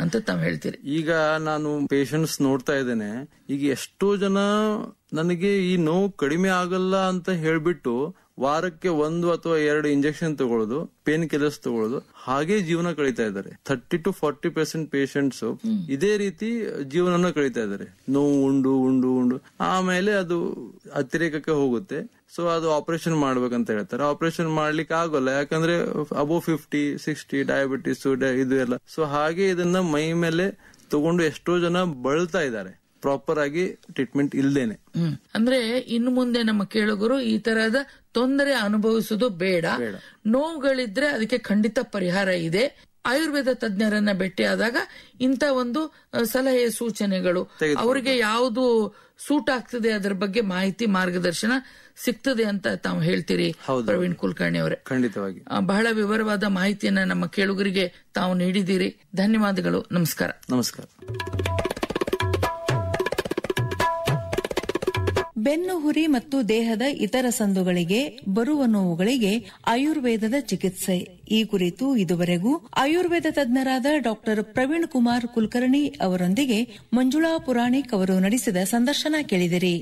ಅಂತ ತಾವ್ ಹೇಳ್ತೀರಿ ಈಗ ನಾನು ಪೇಷಂಟ್ಸ್ ನೋಡ್ತಾ ಇದ್ದೇನೆ ಈಗ ಎಷ್ಟೋ ಜನ ನನಗೆ ಈ ನೋವು ಕಡಿಮೆ ಆಗಲ್ಲ ಅಂತ ಹೇಳ್ಬಿಟ್ಟು ವಾರಕ್ಕೆ ಒಂದು ಅಥವಾ ಎರಡು ಇಂಜೆಕ್ಷನ್ ತಗೊಳ್ಳೋದು ಪೇನ್ ಕಿಲ್ಲರ್ಸ್ ತಗೊಳ್ಳೋದು ಹಾಗೆ ಜೀವನ ಕಳೀತಾ ಇದ್ದಾರೆ thirty to forty percent patients ಇದೇ ರೀತಿ ಜೀವನನ ಕಳೀತಾ ಇದ್ದಾರೆ ನೋವು ಉಂಡು ಉಂಡು ಉಂಡು ಆಮೇಲೆ ಅದು ಅತಿರೇಕಕ್ಕೆ ಹೋಗುತ್ತೆ ಸೊ ಅದು ಆಪರೇಷನ್ ಮಾಡ್ಬೇಕಂತ ಹೇಳ್ತಾರೆ ಆಪರೇಷನ್ ಮಾಡ್ಲಿಕ್ಕೆ ಆಗೋಲ್ಲ ಯಾಕಂದ್ರೆ ಅಬೋ ಫಿಫ್ಟಿ ಸಿಕ್ಸ್ಟಿ ಡಯಾಬಿಟಿಸ್ ಇದು ಎಲ್ಲ ಸೊ ಹಾಗೆ ಇದನ್ನ ಮೈ ಮೇಲೆ ತಗೊಂಡು ಎಷ್ಟೋ ಜನ ಬಳಲ್ತಾ ಇದ್ದಾರೆ ಪ್ರಾಪರ್ ಆಗಿ ಟ್ರೀಟ್ಮೆಂಟ್ ಇಲ್ದೇನೆ ಹ್ಮ್ ಅಂದ್ರೆ ಇನ್ನು ಮುಂದೆ ನಮ್ಮ ಕೇಳುಗರು ಈ ತರಹದ ತೊಂದರೆ ಅನುಭವಿಸುವುದು ಬೇಡ ನೋವುಗಳಿದ್ರೆ ಅದಕ್ಕೆ ಖಂಡಿತ ಪರಿಹಾರ ಇದೆ ಆಯುರ್ವೇದ ತಜ್ಞರನ್ನ ಭೇಟಿಯಾದಾಗ ಇಂತ ಒಂದು ಅ, ಸಲಹೆ ಸೂಚನೆಗಳು ಅವರಿಗೆ ಯಾವುದು ಸೂಟ್ ಆಗ್ತದೆ ಅದರ ಬಗ್ಗೆ ಮಾಹಿತಿ ಮಾರ್ಗದರ್ಶನ ಸಿಗ್ತದೆ ಅಂತ ತಾವು ಹೇಳ್ತೀರಿ ಪ್ರವೀಣ್ ಕುಲಕರ್ಣಿ ಅವರೇ ಖಂಡಿತವಾಗಿ ಆ, ಬಹಳ ವಿವರವಾದ ಮಾಹಿತಿಯನ್ನ ನಮ್ಮ ಕೇಳುಗರಿಗೆ ತಾವು ನೀಡಿದ್ದೀರಿ ಧನ್ಯವಾದಗಳು ನಮಸ್ಕಾರ ನಮಸ್ಕಾರ ಬೆನ್ನು ಹುರಿ ಮತ್ತು ದೇಹದ ಇತರ ಸಂದುಗಳಿಗೆ ಬರುವ ನೋವುಗಳಿಗೆ ಆಯುರ್ವೇದದ ಚಿಕಿತ್ಸೆ ಈ ಕುರಿತು ಇದುವರೆಗೂ ಆಯುರ್ವೇದ ತಜ್ಞರಾದ ಡಾಕ್ಟರ್ ಪ್ರವೀಣ್ ಕುಮಾರ್ ಕುಲಕರ್ಣಿ ಅವರೊಂದಿಗೆ ಮಂಜುಳಾ ಪುರಾಣಿಕ್ ಅವರು ನಡೆಸಿದ ಸಂದರ್ಶನ ಕೇಳಿದಿರಿ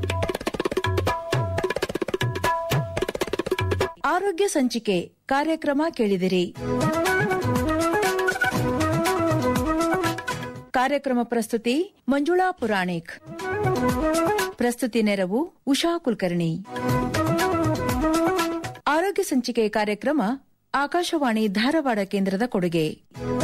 ಆರೋಗ್ಯ ಸಂಚಿಕೆ ಕಾರ್ಯಕ್ರಮ ಕೇಳಿದಿರಿ ಕಾರ್ಯಕ್ರಮ ಪ್ರಸ್ತುತಿ ಮಂಜುಳಾ ಪುರಾಣಿಕ್ ಪ್ರಸ್ತುತಿ ನೆರವು ಉಷಾ ಕುಲಕರ್ಣಿ ಆರೋಗ್ಯ ಸಂಚಿಕೆ ಕಾರ್ಯಕ್ರಮ ಆಕಾಶವಾಣಿ ಧಾರವಾಡ ಕೇಂದ್ರದ ಕೊಡುಗೆ